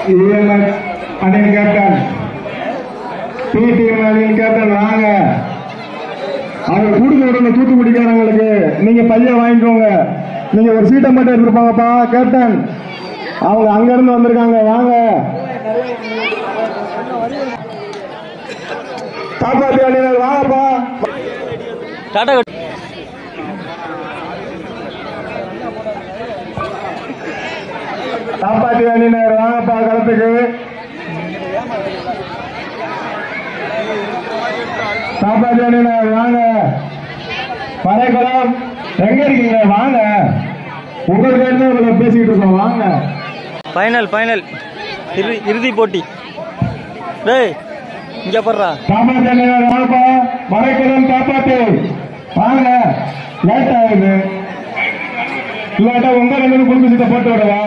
EMS அணியின் captain பிடிஎம் அணியின் captain வாங்க அவங்க கொடுக்க விடணும் தூத்துக்குடிக்காரங்களுக்கு நீங்க பையன் வாங்கிக்கோங்க நீங்க ஒரு சீட்டை மட்டும் எடுத்துருப்பாங்கப்பா கேப்டன் அவங்க அங்க இருந்து வந்திருக்காங்க வாங்க காப்பாத்தி அணியினர் வாங்கப்பா டாடா கட் காப்பாத்தி அணியினர் வாங்கப்பா களத்துக்கு காப்பாத்தி அணியினர் வாங்க பறைக்குளம் எங்க இருக்கீங்க வாங்க உங்களுக்கு என்ன இவ்வளவு பேசிக்கிட்டு இருக்கோம் வாங்க ஃபைனல் ஃபைனல் இறுதி இறுதி போட்டி டேய் இங்கே படுறா காப்பாத்தி அணியினர் வாங்கப்பா பறைக்குளம் காப்பாத்து வாங்க லேட் ஆகுது இல்லாட்டா உங்க ரெண்டு குடும்ப சீட்டை போட்டு விடவா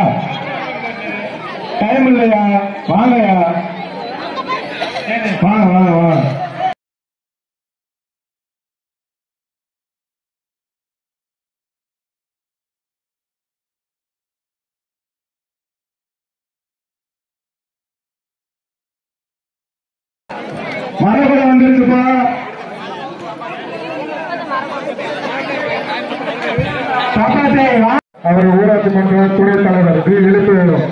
டைம் இல்லையா வாங்கயா வாங்க வாங்க வாங்க மரபுரம் வந்துருச்சுப்பா காப்பாத்தே வா. அவர் ஊராட்சி மன்ற துணைத் தலைவர் தி எழுத்து வேணும்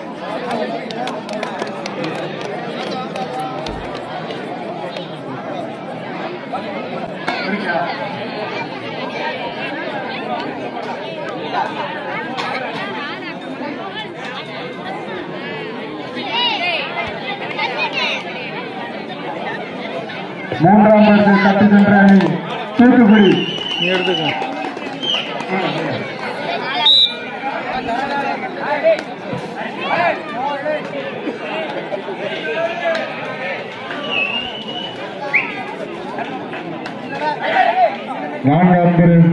மூன்றாம் பரிசு கட்டி சென்ற அணி தூத்துக்குடி நீ எடுத்துக்க நான்காம் பரிசு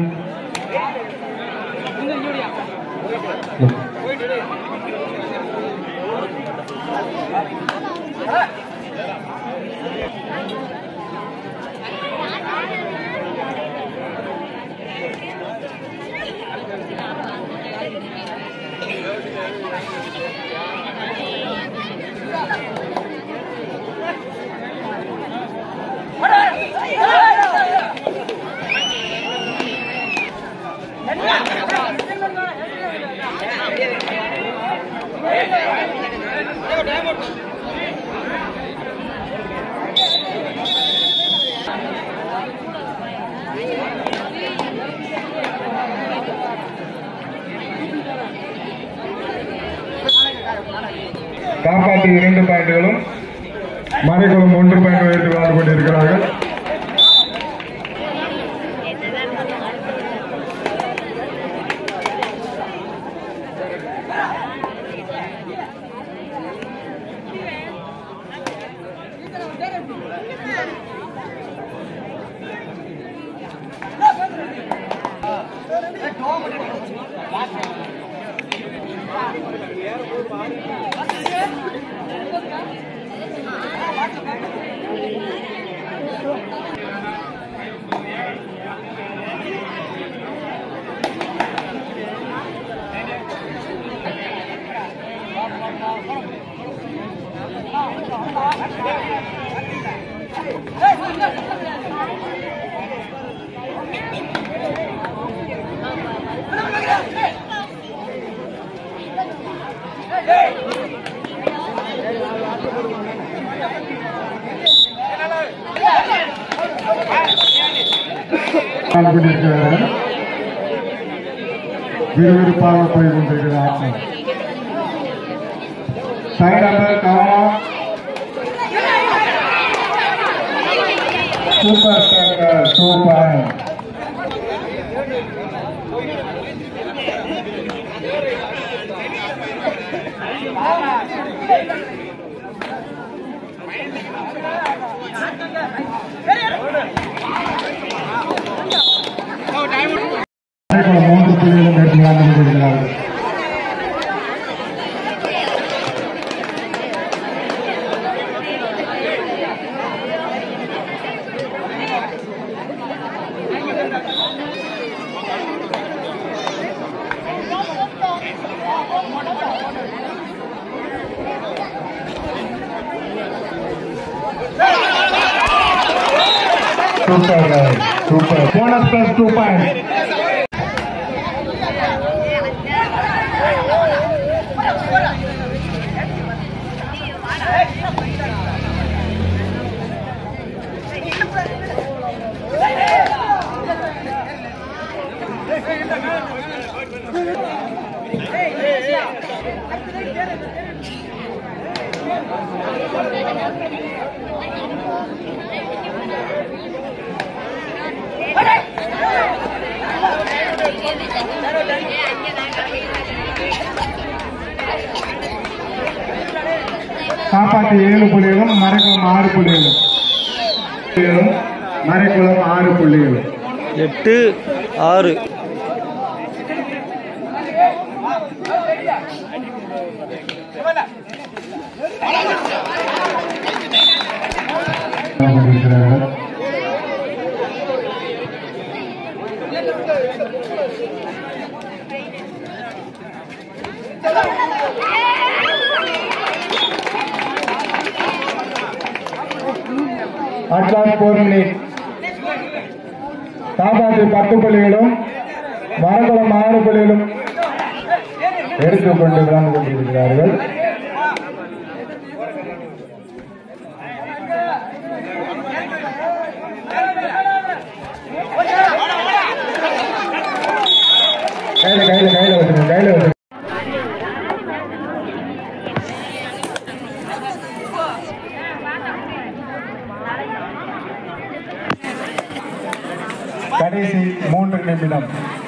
காப்பாற்றி இரண்டு பாயிண்டுகளும் மறைக்குளம் ஒன்று பாயிண்ட் வைத்து வாழ்ந்து கொண்டிருக்கிறார்கள் வாழ்ந்து கொண்டிருக்கிறார்கள் விறுவிறுப்பாக போய் கொண்டிருக்கிறார்கள் சைனம்பர் கவனம் சூப்பர் ஸ்டார் சூப்பர் அதேபோல மூன்று புள்ளிகளும் எடுத்து விளையாண்டு கொண்டிருக்கிறார்கள் Thank you. Super super bonus plus two point காப்பாற்றி ஏழு புள்ளிகளும் மறைக்குளம் ஆறு புள்ளிகளும் புள்ளிகளும் மறைக்குளம் ஆறு புள்ளிகளும் எட்டு ஆறு கொண்டிருக்கிறார்கள் அட்லாஸ் போர் மினிட் காப்பாற்றி பத்து புள்ளிகளும் மரக்குளம் ஆறு புள்ளிகளும் எடுத்துக்கொண்டு விளையாண்டு கொண்டிருக்கிறார்கள் கையில கையில கையில வச்சுருங்க கையில வச்சுருங்க கடைசி மூன்று நிமிடம்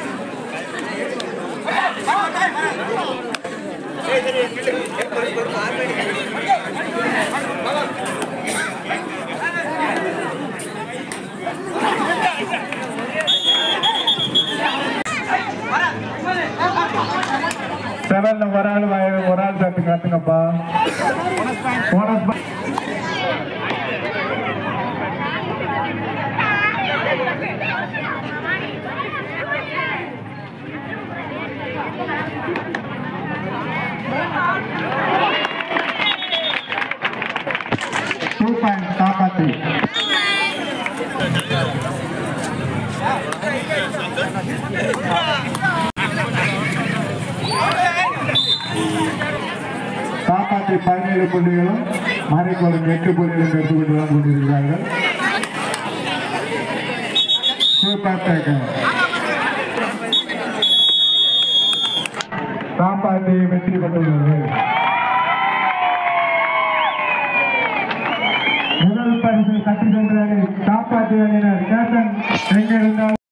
செவன்ல ஒரு ஆள் வய- ஒரு ஆள் சேர்த்து காட்டுங்கப்பா போனஸ் பா- டூ பாயிண்ட் காப்பாத்தி காப்பாற்றி பதினேழு புள்ளிகளும் மறைக்கோளும் எட்டு புள்ளிகளும் எடுத்துக்கொண்டு தான் கொண்டிருக்கிறார்கள் சூப்பர் டேக்கர் காப்பாற்றி வெற்றி பெற்றுள்ளது முதல் பரிசு கட்டி சென்றார்கள் காப்பாற்றி அணியினர் கேப்டன் எங்க